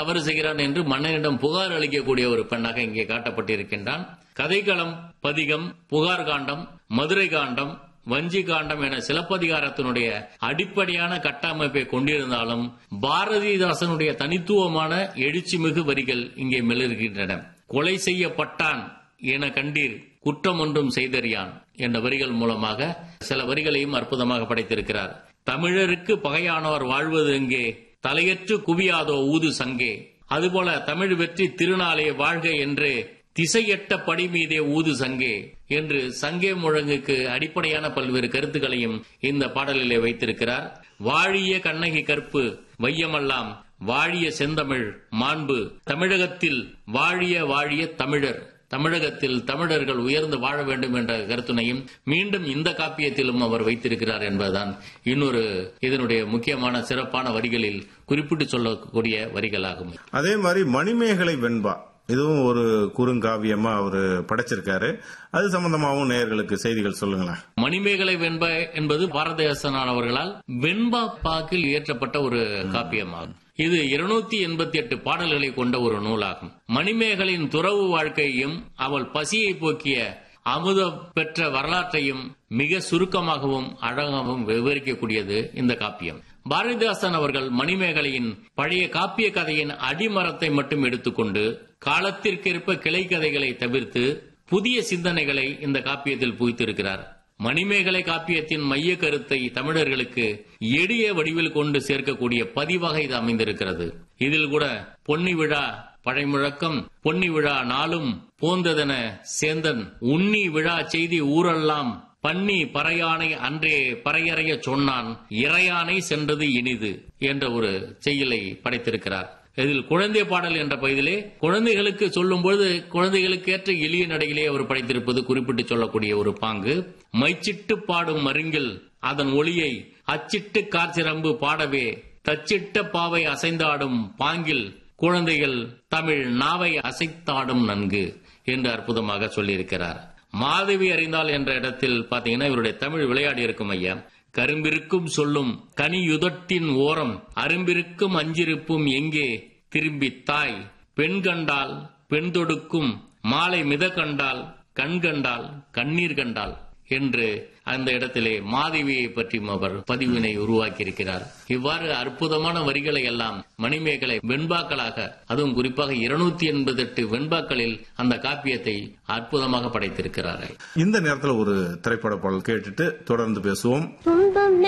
தவறு செய்கிறான் என்று மன்னனிடம் புகார் அளிக்கக்கூடிய ஒரு பெண்ணாக இங்கே காட்டப்பட்டிருக்கின்றான் கதைக்களம் பதிகம் புகார் காண்டம் மதுரை காண்டம் வஞ்சி காண்டம் என சிலப்பதிகாரத்தினுடைய அடிப்படையான கட்டமைப்பை கொண்டிருந்தாலும் பாரதிதாசனுடைய தனித்துவமான எழுச்சிமிகு வரிகள் இங்கே மிளர்கின்றன கொலை செய்யப்பட்டான் என கண்டீர் குற்றம் ஒன்றும் செய்தறியான் என்ற வரிகள் மூலமாக சில வரிகளையும் அற்புதமாக படைத்திருக்கிறார் தமிழருக்கு பகையானவர் வாழ்வது எங்கே தலையற்று குவியாதோ ஊது சங்கே அதுபோல தமிழ் வெற்றி திருநாளே வாழ்க என்று திசையட்ட படி மீதே ஊது சங்கே என்று சங்கே முழங்குக்கு அடிப்படையான பல்வேறு கருத்துக்களையும் இந்த பாடலிலே வைத்திருக்கிறார் வாழிய கண்ணகி கற்பு வையமெல்லாம் வாழிய செந்தமிழ் மாண்பு தமிழகத்தில் வாழிய வாழிய தமிழர் தமிழகத்தில் தமிழர்கள் உயர்ந்து வாழ வேண்டும் என்ற கருத்துனையும் மீண்டும் இந்த காப்பியத்திலும் அவர் வைத்திருக்கிறார் என்பதுதான் இன்னொரு இதனுடைய முக்கியமான சிறப்பான வரிகளில் குறிப்பிட்டு சொல்லக்கூடிய வரிகளாகும் அதே மாதிரி மணிமேகலை வெண்பா இதுவும் ஒரு குறுங்காவியமா அவரு படைச்சிருக்காரு அது சம்பந்தமாகவும் நேயர்களுக்கு செய்திகள் சொல்லுங்களேன் மணிமேகலை வெண்பா என்பது பாரதிதாசன் அவர்களால் வெண்பா பாக்கில் இயற்றப்பட்ட ஒரு காப்பியமாகும் இது இருநூத்தி எண்பத்தி எட்டு பாடல்களை கொண்ட ஒரு நூலாகும் மணிமேகலின் துறவு வாழ்க்கையையும் அவள் பசியை போக்கிய அமுத பெற்ற வரலாற்றையும் மிக சுருக்கமாகவும் அழகாகவும் விவரிக்கக்கூடியது இந்த காப்பியம் பாரதிதாசன் அவர்கள் மணிமேகலையின் பழைய காப்பிய கதையின் அடிமரத்தை மட்டும் எடுத்துக்கொண்டு காலத்திற்கேற்ப கிளை கதைகளை தவிர்த்து புதிய சிந்தனைகளை இந்த காப்பியத்தில் புகுத்திருக்கிறார் மணிமேகலை காப்பியத்தின் மைய கருத்தை தமிழர்களுக்கு எளிய வடிவில் கொண்டு சேர்க்கக்கூடிய பதிவாக இது அமைந்திருக்கிறது இதில் கூட பொன்னி விழா பழைமுழக்கம் பொன்னி விழா நாளும் போந்ததென சேந்தன் உண்ணி விழா செய்தி ஊரெல்லாம் பன்னி பறையானை அன்றே பறையறைய சொன்னான் இறையானை சென்றது இனிது என்ற ஒரு செய்யலை படைத்திருக்கிறார் இதில் குழந்தை பாடல் என்ற பகுதியிலே குழந்தைகளுக்கு சொல்லும்போது குழந்தைகளுக்கு ஏற்ற எளிய நடையிலே அவர் படைத்திருப்பது குறிப்பிட்டு சொல்லக்கூடிய ஒரு பாங்கு மைச்சிட்டு பாடும் மருங்கில் அதன் ஒளியை அச்சிட்டு காற்சிரம்பு பாடவே தச்சிட்ட பாவை அசைந்தாடும் பாங்கில் குழந்தைகள் தமிழ் நாவை அசைத்தாடும் நன்கு என்று அற்புதமாக சொல்லியிருக்கிறார் மாதவி அறிந்தால் என்ற இடத்தில் பாத்தீங்கன்னா இவருடைய தமிழ் விளையாடி இருக்கும் ஐயா கரும்பிருக்கும் சொல்லும் கனியுதட்டின் ஓரம் அரும்பிருக்கும் அஞ்சிருப்பும் எங்கே திரும்பி தாய் பெண் கண்டால் பெண் தொடுக்கும் மாலை மித கண்டால் கண் கண்டால் கண்ணீர் கண்டால் என்று அந்த இடத்திலே மாதவியை பற்றியும் அவர் பதிவினை உருவாக்கியிருக்கிறார் இவ்வாறு அற்புதமான வரிகளை எல்லாம் மணிமேகலை வெண்பாக்களாக அதுவும் குறிப்பாக இருநூத்தி எண்பது எட்டு வெண்பாக்களில் அந்த காப்பியத்தை அற்புதமாக படைத்திருக்கிறார்கள் இந்த நேரத்தில் ஒரு திரைப்பட பாடல் கேட்டுட்டு தொடர்ந்து பேசுவோம் துன்பம்